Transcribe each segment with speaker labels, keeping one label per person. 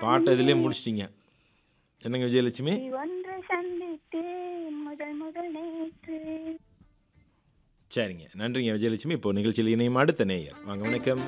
Speaker 1: பாட்டை இதுலேயே முடிச்சிட்டிங்க என்னங்க விஜயலட்சுமி
Speaker 2: ஒன்று சந்தித்தேன் முதல் முதல் நேற்று
Speaker 1: சரிங்க நன்றிங்க விஜயலட்சுமி இப்போ நிகழ்ச்சியில் இணையும் அடுத்த நேயர் வாங்க வணக்கம்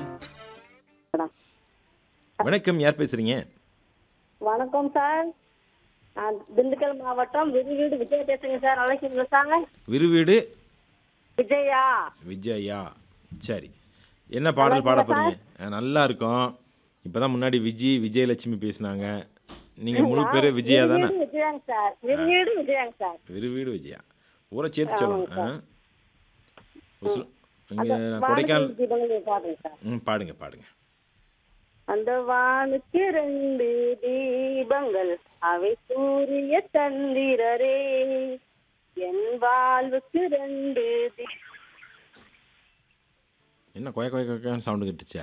Speaker 1: வணக்கம் யார் பேசுறீங்க
Speaker 3: வணக்கம் சார் நான் திண்டுக்கல் மாவட்டம் விருவீடு விஜய் பேசுங்க சார் நல்லா இருக்கீங்களா சார்
Speaker 1: விருவீடு
Speaker 3: விஜயா
Speaker 1: விஜயா சரி என்ன பாடல் பாட போறீங்க அஹ், நல்லா இருக்கும் இப்பதான் முன்னாடி விஜய் விஜயலட்சுமி பேசுனாங்க நீங்க முழு பேரு விஜயா தானே
Speaker 3: விருவீடு விஜயாங்க சார் விருவீடு விஜயாங்க சார்
Speaker 1: விருவீடு விஜயா ஊரை சேர்த்து சொல்லணும் ஆ? ஒரு சில- இங்க நான் கொடைக்கானல்
Speaker 3: வானத்து தீபங்கள் பாருங்க சார்
Speaker 1: ம் பாடுங்க பாடுங்க
Speaker 3: அந்த வானுக்கு ரெண்டு தீபங்கள் அவை சூரிய சந்திரரே என் வாழ்வுக்கு ரெண்டு தீ-
Speaker 1: என்ன கொய கொய கொயன்னு சவுண்டு கட்டுச்சா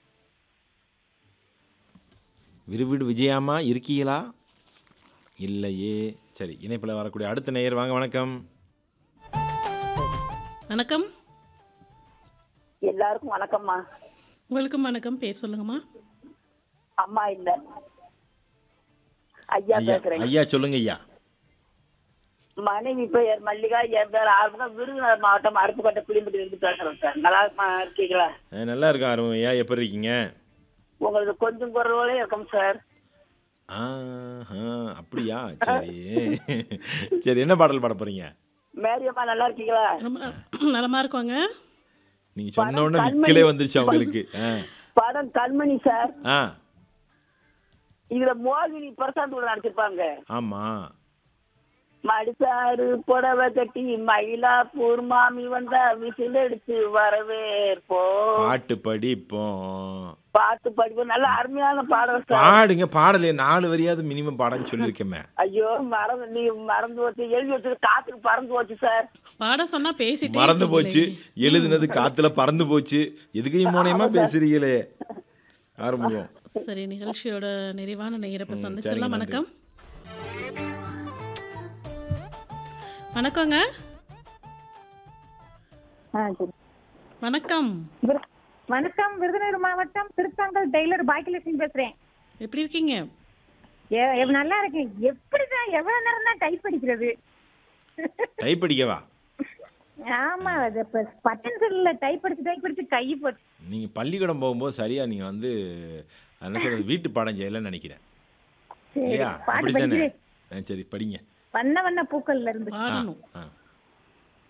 Speaker 1: விருவீடு விஜயாமா இருக்கீங்களா இல்லையே சரி இணைப்பில் வரக்கூடிய அடுத்த நேயர் வாங்க வணக்கம்
Speaker 4: வணக்கம்
Speaker 3: எல்லாருக்கும் வணக்கம்மா
Speaker 4: உங்களுக்கும் வணக்கம் பேர் சொல்லுங்கம்மா
Speaker 3: அம்மா இல்ல ஐயா
Speaker 1: ஐயா
Speaker 3: பேசுறேன்
Speaker 1: ஐயா சொல்லுங்க ஐயா
Speaker 3: மனைவி பெயர் மல்லிகா என் பேர் ஆர்வம் விருதுநகர் மாவட்டம் அருப்புக்கோட்டை புளியம்பட்டி இருந்து பேசுறேன் சார் நல்லா இருக்கா- இருக்கீங்களா
Speaker 1: அஹ், நல்லா இருக்கா அருண் ஐயா எப்படி இருக்கீங்க
Speaker 3: உங்களுக்கு கொஞ்சம் குரலோட இருக்கும் சார்
Speaker 1: ஆஹா அப்படியா சரி சரி என்ன பாடல் பாட போறீங்க
Speaker 3: மேரியம்மா நல்லா இருக்கீங்களா
Speaker 4: ரொம்ப நல- நலமா இருக்கோங்க
Speaker 1: நீங்க சொன்ன உடனே விக்கலே வந்துருச்சு அவங்களுக்கு ஆ.
Speaker 3: படம் கண்மணி சார்
Speaker 1: ஆ
Speaker 3: இதுல மோகினி பிரசாந்த் கூட நடிச்சிருப்பாங்க
Speaker 1: ஆமா
Speaker 3: மடிசாரு புடவை கட்டி மயிலாப்பூர் மாமி வந்தா விசில் அடிச்சு வரவேற்போம்
Speaker 1: பாட்டு படிப்போம்
Speaker 3: பாட்டு படிப்போம் நல்ல அருமையான பாடல் சார்
Speaker 1: பாடுங்க பாடலையே நாலு வரியாவது மினிமம் பாடன்னு சொல்லியிருக்கேமே
Speaker 3: ஐயோ மறந்து நீ மறந்து வச்சு எழுதி வச்சு காத்துக்கு பறந்து போச்சு சார்
Speaker 4: பாட சொன்னா பேசிட்டே
Speaker 1: மறந்து போச்சு
Speaker 4: இருக்கீங்களே.
Speaker 1: எழுதுனது காத்துல பறந்து போச்சு எதுக்கையும் மூலியமா பேசுறீங்களே ஆரம்பிக்கும்
Speaker 4: சரி நிகழ்ச்சியோட நிறைவான நேரப்ப
Speaker 1: ம்,
Speaker 4: சந்திச்சிடலாம்
Speaker 1: சரிங்க,
Speaker 4: வணக்கம் வணக்கங்க வணக்கம்
Speaker 2: விரு- வணக்கம் விருதுநகர் மாவட்டம் திருத்தாங்கல் டெய்லர் பாக்கியலட்சுமி பேசுறேன்
Speaker 4: எப்படி இருக்கீங்க
Speaker 2: ஏ- எவ் நல்லா இருக்கேன் எப்படிதான் எவ்வளவு நேரம் தான் டைப் அடிக்கிறது
Speaker 1: டைப் அடிக்கவா
Speaker 2: ஆமா அது இப்ப பட்டன் செல்ல டைப் அடிச்சு டைப் அடிச்சு கை போச்சு
Speaker 1: நீங்க பள்ளிக்கூடம் போகும்போது சரியா நீங்க வந்து என்ன சொல்றது வீட்டு பாடம் செய்யலன்னு நினைக்கிறேன்
Speaker 2: சரி,
Speaker 1: இல்லையா
Speaker 2: பாட்டு
Speaker 1: அப்படித்தானே
Speaker 2: படிக்கிறேன்
Speaker 1: ஆ, சரி படிங்க
Speaker 2: வண்ண வண்ண பூக்கள்ல இருந்து
Speaker 1: ஆ,
Speaker 4: பாடணும்
Speaker 1: ஆ